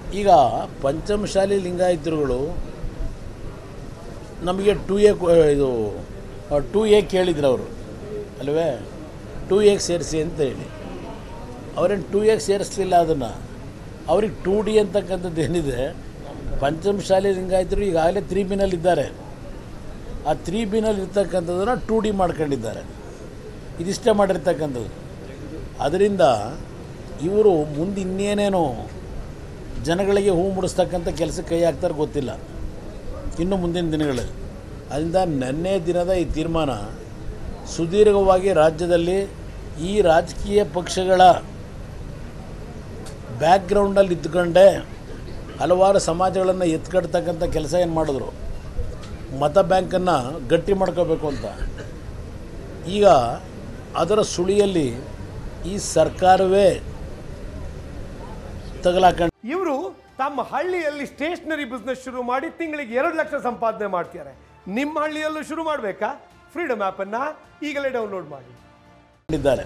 ಈಗ ಪಂಚಮಶಾಲಿ ಲಿಂಗಾಯತರುಗಳು ನಮಗೆ ಟು ಎ ಇದು ಟು ಎ ಕೇಳಿದ್ರು ಅವರು ಅಲ್ವೇ ಟು ಎಗೆ ಸೇರಿಸಿ ಅಂತ ಹೇಳಿ ಅವರೇನು ಟು ಎಗೆ ಸೇರಿಸಲಿಲ್ಲ ಅದನ್ನು ಅವ್ರಿಗೆ ಟು ಡಿ ಅಂತಕ್ಕಂಥದ್ದು ಏನಿದೆ ಪಂಚಮಶಾಲಿ ಲಿಂಗಾಯತರು ಈಗಾಗಲೇ ತ್ರೀ ಬಿನಲ್ಲಿದ್ದಾರೆ ಆ ತ್ರೀ ಬಿನಲ್ಲಿ ಇರ್ತಕ್ಕಂಥದ್ದನ್ನು ಟು ಡಿ ಮಾಡ್ಕೊಂಡಿದ್ದಾರೆ ಇದಿಷ್ಟೇ ಮಾಡಿರ್ತಕ್ಕಂಥದ್ದು ಅದರಿಂದ ಇವರು ಮುಂದೆ ಇನ್ನೇನೇನೋ ಜನಗಳಿಗೆ ಹೂ ಮುಡಿಸ್ತಕ್ಕಂಥ ಕೆಲಸಕ್ಕೆ ಕೈ ಹಾಕ್ತಾರೆ ಗೊತ್ತಿಲ್ಲ ಇನ್ನು ಮುಂದಿನ ದಿನಗಳಲ್ಲಿ ಅದರಿಂದ ನೆನ್ನೆ ದಿನದ ಈ ತೀರ್ಮಾನ ಸುದೀರ್ಘವಾಗಿ ರಾಜ್ಯದಲ್ಲಿ ಈ ರಾಜಕೀಯ ಪಕ್ಷಗಳ ಬ್ಯಾಕ್ಗ್ರೌಂಡಲ್ಲಿ ಇದ್ದುಕೊಂಡೇ ಹಲವಾರು ಸಮಾಜಗಳನ್ನು ಎತ್ಕಡ್ತಕ್ಕಂಥ ಕೆಲಸ ಏನು ಮಾಡಿದ್ರು ಮತ ಬ್ಯಾಂಕನ್ನು ಗಟ್ಟಿ ಮಾಡ್ಕೋಬೇಕು ಅಂತ ಈಗ ಅದರ ಸುಳಿಯಲ್ಲಿ ಈ ಸರ್ಕಾರವೇ ತಗಲಾಕೊಂಡು ಇವರು ತಮ್ಮ ಹಳ್ಳಿಯಲ್ಲಿ ಸ್ಟೇಷನರಿ ಬಿಸ್ನೆಸ್ ಶುರು ಮಾಡಿ ತಿಂಗಳಿಗೆ ಎರಡು ಲಕ್ಷ ಸಂಪಾದನೆ ಮಾಡ್ತಾರೆ ನಿಮ್ಮ ಹಳ್ಳಿಯಲ್ಲೂ ಶುರು ಮಾಡಬೇಕಾ ಫ್ರೀಡಮ್ ಆ್ಯಪನ್ನು ಈಗಲೇ ಡೌನ್ಲೋಡ್ ಮಾಡಿ ಇದ್ದಾರೆ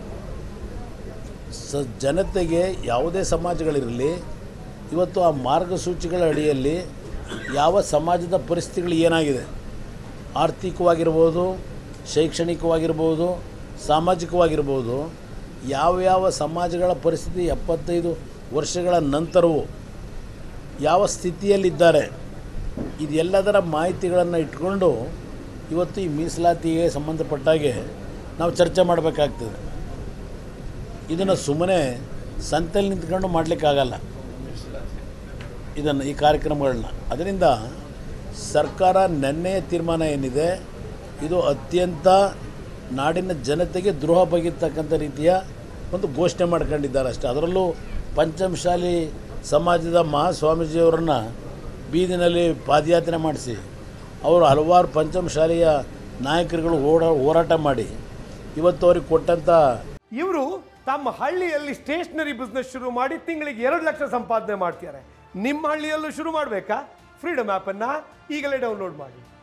ಸ ಜನತೆಗೆ ಯಾವುದೇ ಸಮಾಜಗಳಿರಲಿ ಇವತ್ತು ಆ ಮಾರ್ಗಸೂಚಿಗಳ ಅಡಿಯಲ್ಲಿ ಯಾವ ಸಮಾಜದ ಪರಿಸ್ಥಿತಿಗಳು ಏನಾಗಿದೆ ಆರ್ಥಿಕವಾಗಿರ್ಬೋದು ಶೈಕ್ಷಣಿಕವಾಗಿರ್ಬೋದು ಸಾಮಾಜಿಕವಾಗಿರ್ಬೋದು ಯಾವ್ಯಾವ ಸಮಾಜಗಳ ಪರಿಸ್ಥಿತಿ ಎಪ್ಪತ್ತೈದು ವರ್ಷಗಳ ನಂತರವೂ ಯಾವ ಸ್ಥಿತಿಯಲ್ಲಿದ್ದಾರೆ ಇದೆಲ್ಲದರ ಮಾಹಿತಿಗಳನ್ನು ಇಟ್ಕೊಂಡು ಇವತ್ತು ಈ ಮೀಸಲಾತಿಗೆ ಸಂಬಂಧಪಟ್ಟಾಗೆ ನಾವು ಚರ್ಚೆ ಮಾಡಬೇಕಾಗ್ತದೆ ಇದನ್ನು ಸುಮ್ಮನೆ ಸಂತೆಯಲ್ಲಿ ನಿಂತ್ಕೊಂಡು ಮಾಡಲಿಕ್ಕಾಗಲ್ಲ ಇದನ್ನು ಈ ಕಾರ್ಯಕ್ರಮಗಳನ್ನ ಅದರಿಂದ ಸರ್ಕಾರ ನೆನ್ನೆಯ ತೀರ್ಮಾನ ಏನಿದೆ ಇದು ಅತ್ಯಂತ ನಾಡಿನ ಜನತೆಗೆ ದ್ರೋಹ ಬಗೆತಕ್ಕಂಥ ರೀತಿಯ ಒಂದು ಘೋಷಣೆ ಮಾಡ್ಕೊಂಡಿದ್ದಾರೆ ಅಷ್ಟೇ ಅದರಲ್ಲೂ ಪಂಚಮಶಾಲಿ ಸಮಾಜದ ಮಹಾಸ್ವಾಮೀಜಿಯವರನ್ನು ಬೀದಿನಲ್ಲಿ ಪಾದಯಾತ್ರೆ ಮಾಡಿಸಿ ಅವರು ಹಲವಾರು ಪಂಚಮಶಾಲಿಯ ನಾಯಕರುಗಳು ಓಡ ಹೋರಾಟ ಮಾಡಿ ಇವತ್ತು ಅವ್ರಿಗೆ ಕೊಟ್ಟಂಥ ಇವರು ತಮ್ಮ ಹಳ್ಳಿಯಲ್ಲಿ ಸ್ಟೇಷನರಿ ಬಿಸ್ನೆಸ್ ಶುರು ಮಾಡಿ ತಿಂಗಳಿಗೆ ಎರಡು ಲಕ್ಷ ಸಂಪಾದನೆ ಮಾಡ್ತಾರೆ ನಿಮ್ಮ ಹಳ್ಳಿಯಲ್ಲೂ ಶುರು ಮಾಡಬೇಕಾ ಫ್ರೀಡಮ್ ಆ್ಯಪನ್ನು ಈಗಲೇ ಡೌನ್ಲೋಡ್ ಮಾಡಿ